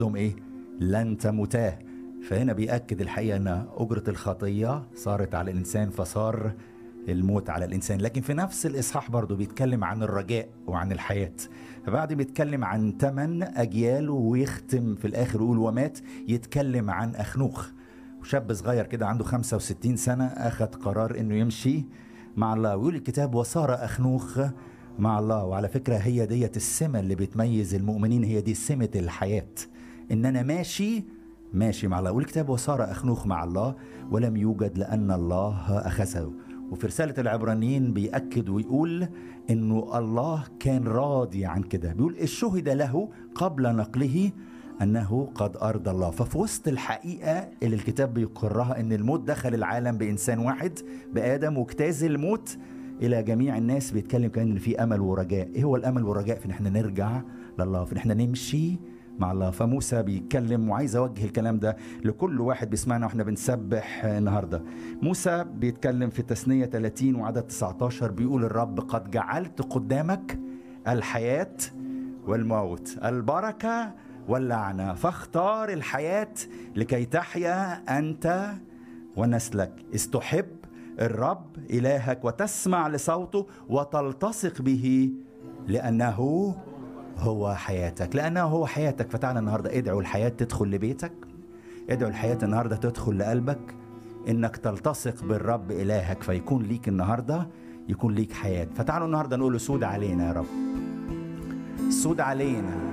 لهم ايه لن تموتاه فهنا بيأكد الحقيقة أن أجرة الخطية صارت على الإنسان فصار الموت على الإنسان لكن في نفس الإصحاح برضو بيتكلم عن الرجاء وعن الحياة فبعد ما يتكلم عن ثمان أجيال ويختم في الآخر يقول ومات يتكلم عن أخنوخ وشاب صغير كده عنده 65 سنة أخذ قرار أنه يمشي مع الله ويقول الكتاب وصار أخنوخ مع الله وعلى فكرة هي ديت السمة اللي بتميز المؤمنين هي دي سمة الحياة إن أنا ماشي ماشي مع الله والكتاب وصار أخنوخ مع الله ولم يوجد لأن الله أخذه وفي رسالة العبرانيين بيأكد ويقول إنه الله كان راضي عن كده بيقول الشهد له قبل نقله أنه قد أرضى الله ففي وسط الحقيقة اللي الكتاب بيقرها إن الموت دخل العالم بإنسان واحد بآدم واجتاز الموت إلى جميع الناس بيتكلم كأن في أمل ورجاء إيه هو الأمل والرجاء في إن إحنا نرجع لله في إن إحنا نمشي مع الله فموسى بيتكلم وعايز اوجه الكلام ده لكل واحد بيسمعنا واحنا بنسبح النهارده موسى بيتكلم في تثنيه 30 وعدد 19 بيقول الرب قد جعلت قدامك الحياه والموت البركه واللعنه فاختار الحياه لكي تحيا انت ونسلك استحب الرب الهك وتسمع لصوته وتلتصق به لانه هو حياتك لأنه هو حياتك فتعالى النهاردة ادعوا الحياة تدخل لبيتك ادعوا الحياة النهاردة تدخل لقلبك انك تلتصق بالرب إلهك فيكون ليك النهاردة يكون ليك حياة فتعالوا النهاردة نقول سود علينا يا رب سود علينا